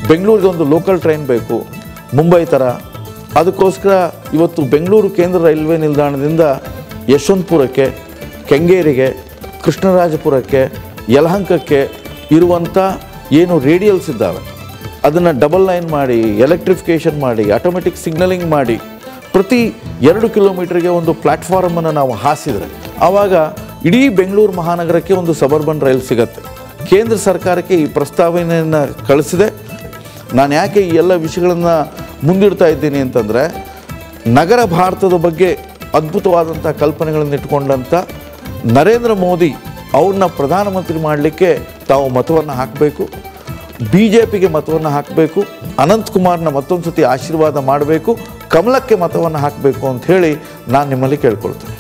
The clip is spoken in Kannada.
ಬೆಂಗಳೂರಿಗೆ ಒಂದು ಲೋಕಲ್ ಟ್ರೈನ್ ಬೇಕು ಮುಂಬೈ ಥರ ಅದಕ್ಕೋಸ್ಕರ ಇವತ್ತು ಬೆಂಗಳೂರು ಕೇಂದ್ರ ರೈಲ್ವೆ ನಿಲ್ದಾಣದಿಂದ ಯಶವಂತಪುರಕ್ಕೆ ಕೆಂಗೇರಿಗೆ ಕೃಷ್ಣರಾಜಪುರಕ್ಕೆ ಯಲಹಂಕಕ್ಕೆ ಇರುವಂಥ ಏನು ರೇಡಿಯಲ್ಸ್ ಇದ್ದಾವೆ ಅದನ್ನು ಡಬಲ್ ಲೈನ್ ಮಾಡಿ ಎಲೆಕ್ಟ್ರಿಫಿಕೇಷನ್ ಮಾಡಿ ಆಟೋಮೆಟಿಕ್ ಸಿಗ್ನಲಿಂಗ್ ಮಾಡಿ ಪ್ರತಿ ಎರಡು ಕಿಲೋಮೀಟರ್ಗೆ ಒಂದು ಪ್ಲ್ಯಾಟ್ಫಾರ್ಮನ್ನು ನಾವು ಹಾಸಿದರೆ ಆವಾಗ ಇಡೀ ಬೆಂಗಳೂರು ಮಹಾನಗರಕ್ಕೆ ಒಂದು ಸಬರ್ಬನ್ ರೈಲ್ ಸಿಗತ್ತೆ ಕೇಂದ್ರ ಸರ್ಕಾರಕ್ಕೆ ಈ ಪ್ರಸ್ತಾವನೆಯನ್ನು ಕಳಿಸಿದೆ ನಾನು ಯಾಕೆ ಈ ಎಲ್ಲ ವಿಷಯಗಳನ್ನು ಮುಂದಿಡ್ತಾ ಇದ್ದೀನಿ ಅಂತಂದರೆ ನಗರ ಭಾರತದ ಬಗ್ಗೆ ಅದ್ಭುತವಾದಂಥ ಕಲ್ಪನೆಗಳನ್ನು ಇಟ್ಕೊಂಡಂಥ ನರೇಂದ್ರ ಮೋದಿ ಅವ್ರನ್ನ ಪ್ರಧಾನಮಂತ್ರಿ ಮಾಡಲಿಕ್ಕೆ ತಾವು ಮತವನ್ನು ಹಾಕಬೇಕು ಬಿ ಜೆ ಪಿಗೆ ಮತವನ್ನು ಹಾಕಬೇಕು ಅನಂತಕುಮಾರ್ನ ಮತ್ತೊಂದು ಸತಿ ಆಶೀರ್ವಾದ ಮಾಡಬೇಕು ಕಮಲಕ್ಕೆ ಮತವನ್ನು ಹಾಕಬೇಕು ಅಂತ ಹೇಳಿ ನಾನು ನಿಮ್ಮಲ್ಲಿ ಕೇಳ್ಕೊಳ್ತೇನೆ